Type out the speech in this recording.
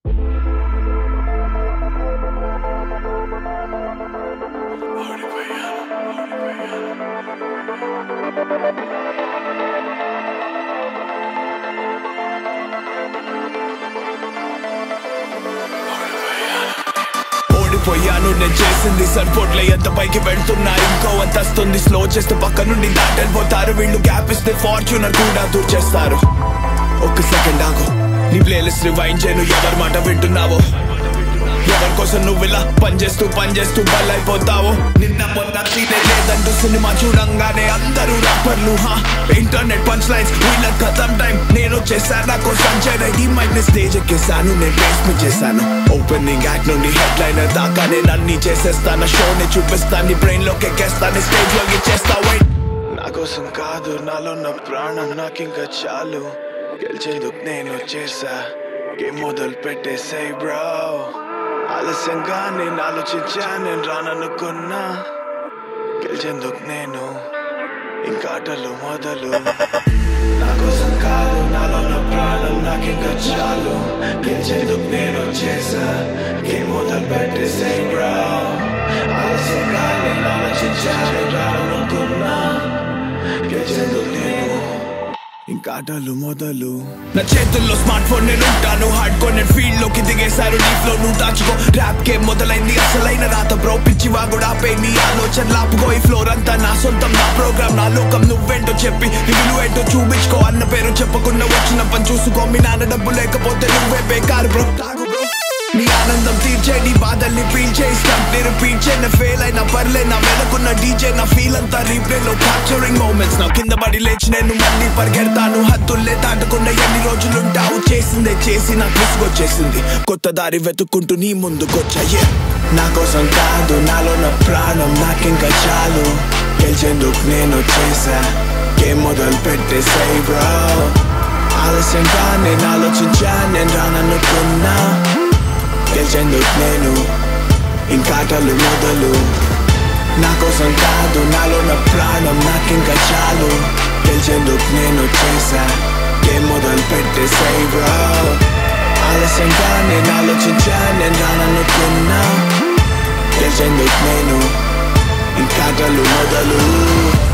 ఓడిపోయాను నేను చేసింది సరిపోట్లే ఎంత పైకి వెళ్తున్నా ఇంకో అంతస్తుంది స్లో చేస్తే పక్క నుండి దాటెళ్ళిపోతారు వీళ్ళు గ్యాప్ ఇస్తే ఫార్చ్యూనర్ కూడా దూర్ చేస్తారు ఒక్క సెకండ్ ఆగు నీ ప్లేలిస్ట్ రివైండ్ చేయను ఎవరి మాట వింటున్నావో ఎవరి కోసం నువ్వు ఇలా పనిచేస్తూ పనిచేస్తూ బలైపోతావు నిన్న మొన్న తీరే లేదంటూ సినిమా చూడంగానే అందరూ రాపర్లు హా ఇంటర్నెట్ పంచ్ లైన్స్ వీళ్ళ కథం టైం నేను చేశాను నా కోసం చేరై మైక్ ని స్టేజ్ ఎక్కేసాను నేను బేస్మెంట్ చేశాను ఓపెనింగ్ యాక్ట్ నుండి హెడ్ లైనర్ దాకా నేను అన్ని చేసేస్తాను షోని చూపిస్తాను నీ బ్రెయిన్ లోకి ఎక్కేస్తాను స్టేజ్ లోకి చేస్తా వెయిట్ నా కోసం కాదు నాలో నా ప్రాణం నాకింకా చాలు గెలిచేందుకు నేను చేసా గేమ్ మొదలు పెట్టేసే బ్రో ఆలస్యంగా నేను ఆలోచించా నేను రాననుకున్నా గెలిచేందుకు నేను ఇంకా ఆటలు మొదలు నా కోసం కాదు నాలో నా ప్రాణం నాకింకా చాలు గెలిచేందుకు నేను చేసా గేమ్ మొదలు పెట్టేసే బ్రో ఆలస్యంగా నేను ఆలోచించా నేను రాననుకున్నా గెలిచేందుకు నేను ఇంకా ఆటలు మొదలు నా చేతుల్లో స్మార్ట్ ఫోన్ నేను ఉంటాను హార్డ్ కోర్ నేను ఫీల్డ్ లోకి దిగేశారు నీ ఫ్లో నువ్వు దాచుకో ర్యాప్ గేమ్ మొదలైంది అసలైన రాత బ్రో పిచ్చి వాగుడు ఆపే నీ ఆలోచన లాపుకో ఈ ఫ్లోర్ అంతా నా సొంతం నా ప్రోగ్రామ్ నా లోకం నువ్వేంటో చెప్పి నీ విలువేంటో చూపించుకో అన్న పేరు చెప్పకుండా వచ్చిన పని చూసుకో మీ నాన్న డబ్బు లేకపోతే నువ్వే బేకారు బ్రో తాగు బ్రో నీ ఆనందం తీర్చే నీ బాధల్ని పీల్చే స్టంప్ ని రిపీట్ చే నా ఫెయిల్ అయినా పర్లే నా వెనకున్న డీజే నా ఫీల్ అంతా రీప్లే లో క్యాప్చరింగ్ మూమెంట్స్ నా కింద పడి లేచి నేను మళ్ళీ పరిగెడతాను హద్దుల్లే దాటకుండా ఎన్ని రోజులుంటావు చేసిందే చేసి నాకు విసుగొచ్చేసింది కొత్త దారి వెతుక్కుంటూ నీ ముందుకొచ్చాయే నా కోసం కాదు నాలో నా ప్రాణం నాకింకా చాలు గెలిచేందుకు నేను చేసా గేమ్ మొదలు పెట్టేసే బ్రో ఆలస్యంగా నేను ఆలోచించా నేను రాననుకున్నా గెలిచేందుకు నేను ఇంకాటలు మొదలు నా కోసం కాదు నాలో నా ప్రాణం నాకింకా చాలు గెలిచేందుకు నేను చేసా గేమ్ మొదలు పెట్టేసే బ్రో ఆలస్యంగా నేను ఆలోచించా నేను రాననుకున్నా గెలిచేందుకు నేను ఇంకాటలు మొదలు